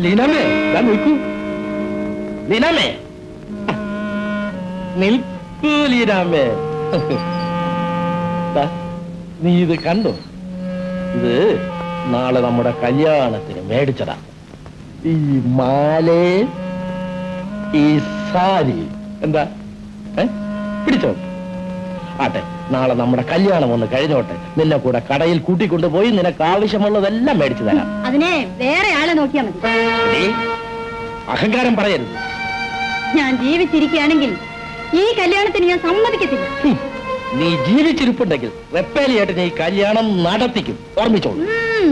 ലീനാമേ ദാ നിൽക്കൂ ലീനാമേ നിൽക്കൂ ലീനാമേ ദാ, നീ ഇത് കണ്ടോ ഇത് നാളെ നമ്മുടെ കല്യാണത്തിന് മേടിച്ചതാ ഈ മാലേ ഈ സാരി എന്താ ഏ പിടിച്ചോ ആട്ടെ നാളെ നമ്മുടെ കല്യാണം ഒന്ന് കഴിഞ്ഞോട്ടെ നിന്നെ കൂടെ കടയിൽ കൂട്ടിക്കൊണ്ടുപോയി നിനക്ക് ആവശ്യമുള്ളതെല്ലാം മേടിച്ചു തരാം അതിനെ വേറെ ആളെ നോക്കിയാ മതി എടീ, അഹങ്കാരം പറയരുത് ഞാൻ ജീവിച്ചിരിക്കുകയാണെങ്കിൽ ഈ കല്യാണത്തിന് ഞാൻ സമ്മതിക്കത്തില്ല ഹും, നീ ജീവിച്ചിരിപ്പുണ്ടെങ്കിൽ റെപ്പേലിയായിട്ട് നീ കല്യാണം നടത്തിക്കും ഓർമ്മിച്ചോളൂ ഉം.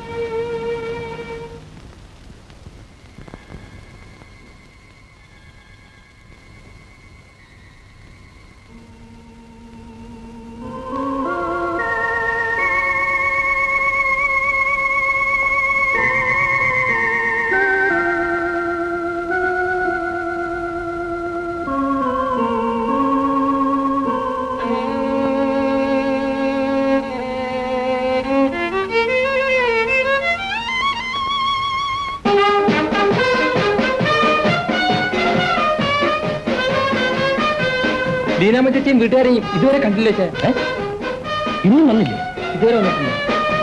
ലീനാമ്മ ചേച്ചിയും വീട്ടുകാരെയും ഇതുവരെ കണ്ടില്ലേ ചേ ഏ? ഇന്നും വന്നില്ലേ ഇതുവരെ വന്നിട്ടില്ല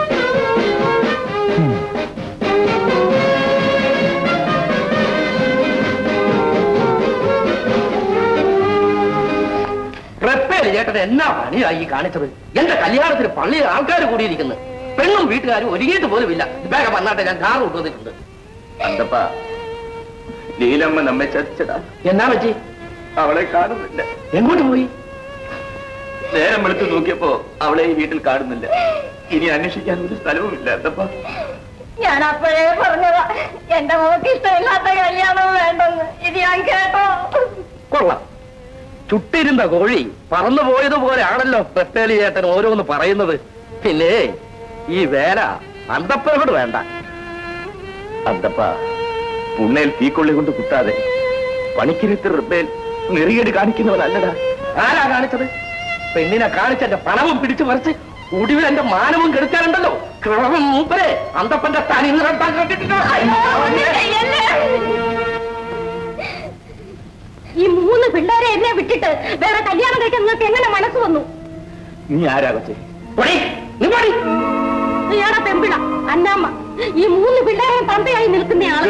ഹും. റെപ്പേല് ചേട്ടൻ എന്നാ പണിയാ ഈ കാണിച്ചത് എന്റെ കല്യാണത്തിന് പള്ളിയിൽ ആൾക്കാർ കൂടിയിരിക്കുന്നു പെണ്ണും വീട്ടുകാരും ഒരുങ്ങിയിട്ട് പോലും ഇല്ല വേഗം വന്നാട്ടെ ഞാൻ കാർ കൊണ്ടുവന്നിട്ടുണ്ട് അന്തപ്പാ ലീലമ്മ നമ്മെ ചതിച്ചതാ എന്നാ പറ്റി അവളെ കാണുന്നില്ല എങ്ങോട്ട് പോയി നേരം വെളുത്ത് നോക്കിയപ്പോ അവളെ ഈ വീട്ടിൽ കാണുന്നില്ല ഇനി അന്വേഷിക്കാൻ ഒരു സ്ഥലവുമില്ല അന്തപ്പാ ഞാൻ അപ്പോഴേ പറഞ്ഞതാ എന്റെ മോക്ക് ഇഷ്ടമില്ലാത്ത കല്യാണം വേണ്ടെന്ന് ഇത് ഞാൻ കേട്ടോ കൊള്ളാം ചുട്ടിരുന്ന കോഴി പറന്നു പോയതുപോലെ ആണല്ലോ റെപ്പേലി ചേട്ടൻ ഓരോന്ന് പറയുന്നത് പിന്നെ ഈ വേല അന്തപ്പനോട് വേണ്ട അന്തപ്പാ പുണ്ണയിൽ തീക്കൊള്ളി കൊണ്ട് കുത്താതെ പണിക്കിരുത്ത് റിപ്പേൽ നെറിയേട് കാണിക്കുന്നവനല്ലടാ ആരാ കാണിച്ചത് പെണ്ണിനെ കാണിച്ച എന്റെ പണവും പിടിച്ചു പറിച്ച് ഒടുവിൽ എന്റെ മാനവും കെടുക്കാനുണ്ടല്ലോ കിളവൻ മൂപ്പരെ അന്തപ്പന്റെ തനി നിറത്താൻ ഈ മൂന്ന് പിള്ളേരെ എന്നെ വിട്ടിട്ട് വേറെ കല്യാണം കഴിക്കാൻ നിങ്ങൾക്ക് എങ്ങനെ മനസ്സ് വന്നു നീ ആരാ കൊച്ചേ ഇയാളെ പെമ്പിള അന്നാമ്മ ഈ മൂന്ന് പിള്ളേരെ തന്തയായി നിൽക്കുന്നയാള്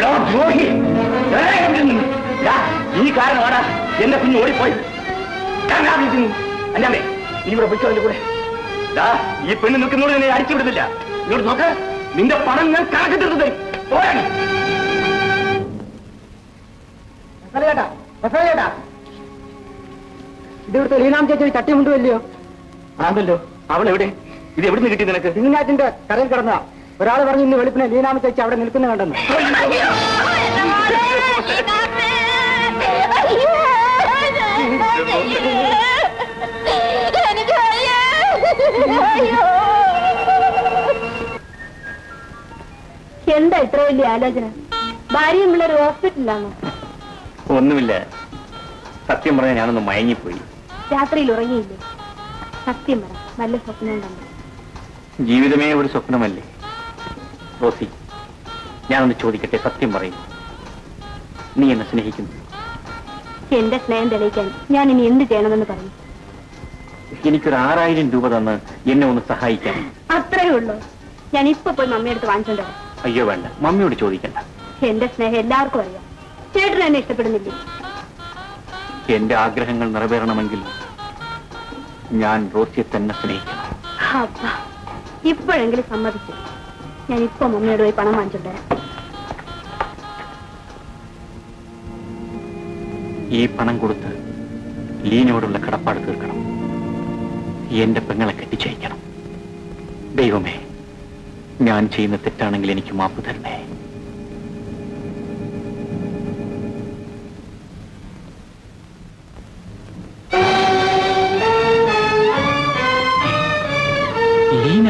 ഈ കാരണമാടാ എന്റെ കുഞ്ഞ് ഓടിപ്പോയി അല്ലാമേ നീ ഇവിടെ പൊയ്ക്കോ എന്റെ കൂടെ ദാ, ഈ പെണ്ണ് നിൽക്കുന്നോട് നിന്നെ അടിച്ചു വിടുന്നില്ല ഇങ്ങോട്ട് നോക്ക് നിന്റെ പണം ഞാൻ കണക്ക് തീർത്ത് തരും പോരാ ചേട്ടാ ചേട്ടാ ഇത് ഇവിടുത്തെ ലീനാം ചേച്ചി തട്ടിമുണ്ടുമല്ലയോ ആണല്ലോ അവൾ എവിടെ ഇത് എവിടുന്ന് കിട്ടി നിനക്ക് തിങ്ങാറ്റിന്റെ കരയിൽ കിടന്നതാ ഒരാൾ പറഞ്ഞു ഇന്ന് വെളുപ്പിനെ ലീനാമ ചേച്ചി അവിടെ നിൽക്കുന്ന കണ്ടെന്ന് എന്താ ഇത്ര വലിയ ആലോചന ഭാര്യയും പിള്ളേർ ഹോസ്പിറ്റലിലാണോ ഒന്നുമില്ല സത്യം പറഞ്ഞ ഞാനൊന്ന് മയങ്ങിപ്പോയി രാത്രിയിൽ ഉറങ്ങിയില്ലേ സത്യം പറ നല്ല സ്വപ്നം കണ്ടു ജീവിതമേ ഒരു സ്വപ്നമല്ലേ റോസി ഞാനൊന്ന് ചോദിക്കട്ടെ സത്യം പറയും നീ എന്നെ സ്നേഹിക്കുന്നു എന്റെ സ്നേഹം തെളിയിക്കാൻ ഞാൻ ഇനി എന്ത് ചെയ്യണമെന്ന് പറയും എനിക്കൊരു ആറായിരം രൂപ തന്ന് എന്നെ ഒന്ന് സഹായിക്കാൻ അത്രേ ഉള്ളൂ ഞാൻ ഇപ്പൊ പോയി മമ്മിയെടുത്ത് വാങ്ങിച്ചോണ്ട് വരാം അയ്യോ വേണ്ട മമ്മിയോട് ചോദിക്കണ്ട എന്റെ സ്നേഹം എല്ലാവർക്കും അറിയാം ചേട്ടൻ എന്നെ ഇഷ്ടപ്പെടുന്നില്ലേ എന്റെ ആഗ്രഹങ്ങൾ നിറവേറണമെങ്കിൽ ഞാൻ റോസിയെ തന്നെ സ്നേഹിക്കണം അപ്പാ ഇപ്പോഴെങ്കിലും സമ്മതിച്ചു ഞാൻ ഇപ്പൊ മമ്മിയോട് പോയി പണം വാങ്ങിച്ചോണ്ട് വരാം ഈ പണം കൊടുത്ത് ലീനോടുള്ള കടപ്പാട് തീർക്കണം എന്റെ പെങ്ങളെ കെട്ടിച്ചയക്കണം ദൈവമേ ഞാൻ ചെയ്യുന്ന തെറ്റാണെങ്കിൽ എനിക്ക് മാപ്പ് തരണേ ലീന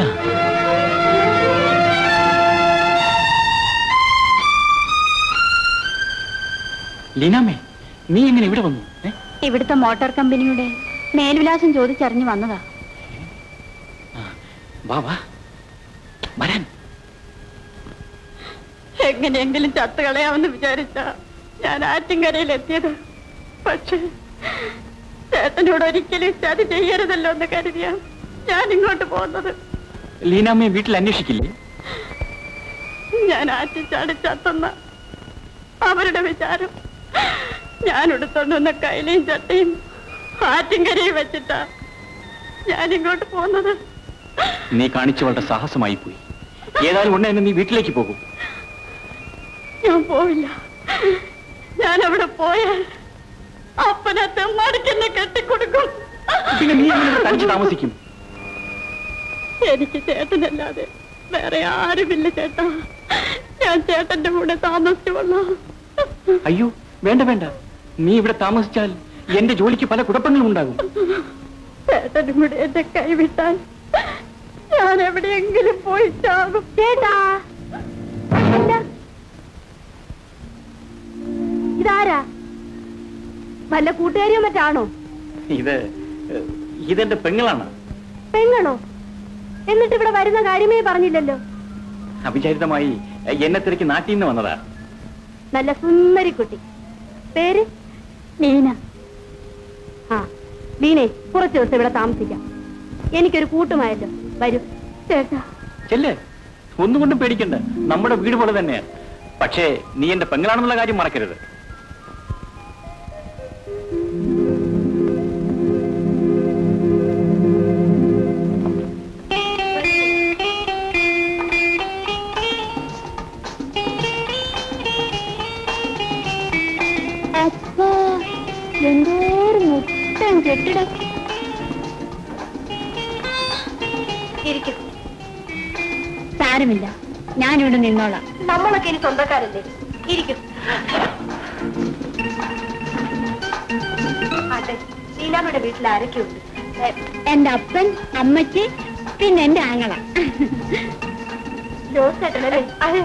ലീനാമേ നീ എങ്ങനെ ഇവിടെ വന്നു ഏ? ഇവിടുത്തെ മോട്ടോർ കമ്പനിയുടെ മേൽവിലാസം ചോദിച്ചറിഞ്ഞു വന്നതാ വാ വാ വരാൻ എങ്ങനെയെങ്കിലും ചത്തുകളയാമെന്ന് വിചാരിച്ച ഞാൻ ആറ്റിൻകരയിൽ എത്തിയത് പക്ഷേ ചേട്ടനോട് ഒരിക്കലും ചതി ചെയ്യരുതല്ലോ എന്ന് കരുതിയാ ഞാൻ ഇങ്ങോട്ട് പോകുന്നത് ലീനാമ്മയെ വീട്ടിൽ അന്വേഷിക്കില്ലേ ഞാൻ ആറ്റിച്ചാടി ചത്തുന്ന അവരുടെ വിചാരം ഞാൻ എടുത്തോണ്ട് വന്ന കൈലയും ചട്ടയും ആറ്റിൻകരയും വെച്ചിട്ടാ ഞാൻ ഇങ്ങോട്ട് പോകുന്നത് നീ കാണിച്ചവളുടെ സാഹസമായി പോയി ഏതായാലും ഉടനെ തന്നെ നീ വീട്ടിലേക്ക് പോകും ഞാൻ പോവില്ല ഞാൻ അവിടെ പോയാൽ അപ്പനെ തെമ്മാടിക്കെന്നെ കെട്ടിക്കൊടുക്കും പിന്നെ നീ എങ്ങനെ ഇവിടെ തനിച്ച് താമസിക്കും എനിക്ക് ചേട്ടനല്ലാതെ വേറെ ആരുമില്ല ചേട്ടാ ഞാൻ ചേട്ടന്റെ കൂടെ താമസിച്ചുകൊള്ളാം അയ്യോ വേണ്ട വേണ്ട നീ ഇവിടെ താമസിച്ചാൽ എന്റെ ജോലിക്ക് പല കുഴപ്പങ്ങളും ഉണ്ടാകും ചേട്ടനും കൂടെ എന്നെ കൈവിട്ടാൽ ഞാൻ എവിടെയെങ്കിലും പോയി ചാകും ചേട്ടാ ഇതാരാ വല്ല കൂട്ടുകാരിയോ മറ്റാണോ ഇത് ഏഹ്, ഇതെന്റെ പെങ്ങളാണ് പെങ്ങണോ എന്നിട്ട് ഇവിടെ വരുന്ന കാര്യമേ പറഞ്ഞില്ലല്ലോ അവിചാരിതമായി ഏഹ്, എന്നെ തിരക്കി നാട്ടിൽ നിന്ന് വന്നതാ നല്ല സുന്ദരി കുട്ടി പേര് ലീന ആ ലീനെ കുറച്ച് ദിവസം ഇവിടെ താമസിക്കാം എനിക്കൊരു കൂട്ടുമായല്ലോ വരൂ ചേട്ടാ ചെല്ലേ ഒന്നും കൊണ്ടും പേടിക്കണ്ട നമ്മുടെ വീട് പോലെ തന്നെയാ പക്ഷേ നീ എന്റെ പെങ്ങളാണെന്നുള്ള കാര്യം മറക്കരുത് അപ്പോ എന്തോരം മുട്ടൻ കെട്ടിടം ഇരിക്കും സാരമില്ല ഞാനിവിടെ നിന്നോളാം നമ്മളൊക്കെ ഇനി സ്വന്തക്കാരല്ലേ ഇരിക്കും അതെ ലീലാമ്മയുടെ വീട്ടിൽ ആരൊക്കെയുണ്ട് എന്റെ അപ്പൻ അമ്മച്ചി പിന്നെ എന്റെ ആങ്ങള ജോസ് ചേട്ടനല്ലേ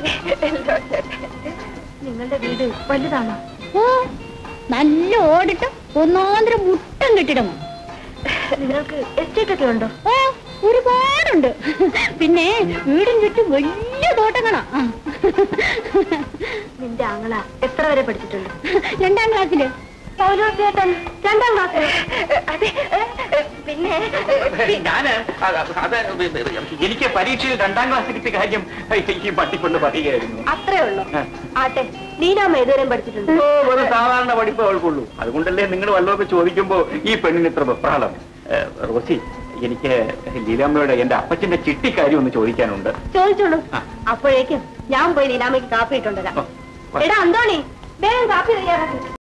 നിങ്ങളുടെ വീട് വലുതാണോ ഓ നല്ല ഓടിട്ട് ഒന്നാന്തരം മുട്ടം കെട്ടിടമോ നിങ്ങൾക്ക് എസ്റ്റേറ്റ് ഒക്കെ ഉണ്ടോ ഓ ഒരുപാടുണ്ട് പിന്നെ വീടും ചുറ്റും വലിയ തോട്ടങ്ങളാ ആ. നിന്റെ ആങ്ങള എത്ര വരെ പഠിച്ചിട്ടുണ്ട് രണ്ടാം ക്ലാസ്സില് പൗലോസ് ചേട്ടൻ രണ്ടാം ക്ലാസ് അതെ പിന്നെ ഞാൻ അത് എനിക്ക് പരീക്ഷയിൽ രണ്ടാം ക്ലാസ് കിട്ടിയ കാര്യം ഈ പട്ടിക്കൊണ്ട് പറയുകയായിരുന്നു അത്രേ ഉള്ളൂ ആട്ടെ ലീലാമ്മ ഏതുവരെയും പഠിച്ചിട്ടുണ്ട് ഓ, ഒരു സാധാരണ പഠിപ്പ് അവൾക്കുള്ളൂ അതുകൊണ്ടല്ലേ നിങ്ങൾ വല്ലതൊക്കെ ചോദിക്കുമ്പോ ഈ പെണ്ണിന് ഇത്ര വെപ്രാളം ഏ, റോസി എനിക്ക് ലീലാമ്മയുടെ എന്റെ അപ്പച്ചന്റെ ചിട്ടിക്കാര്യം ഒന്ന് ചോദിക്കാനുണ്ട് ചോദിച്ചോളൂ ആ. അപ്പോഴേക്കും ഞാൻ പോയി ലീലാമ്മയ്ക്ക് കാപ്പി ഇട്ടുണ്ടരാം ഓ, വാ. എടാ അന്തോണി വേഗം കാപ്പി തയ്യാറാക്കി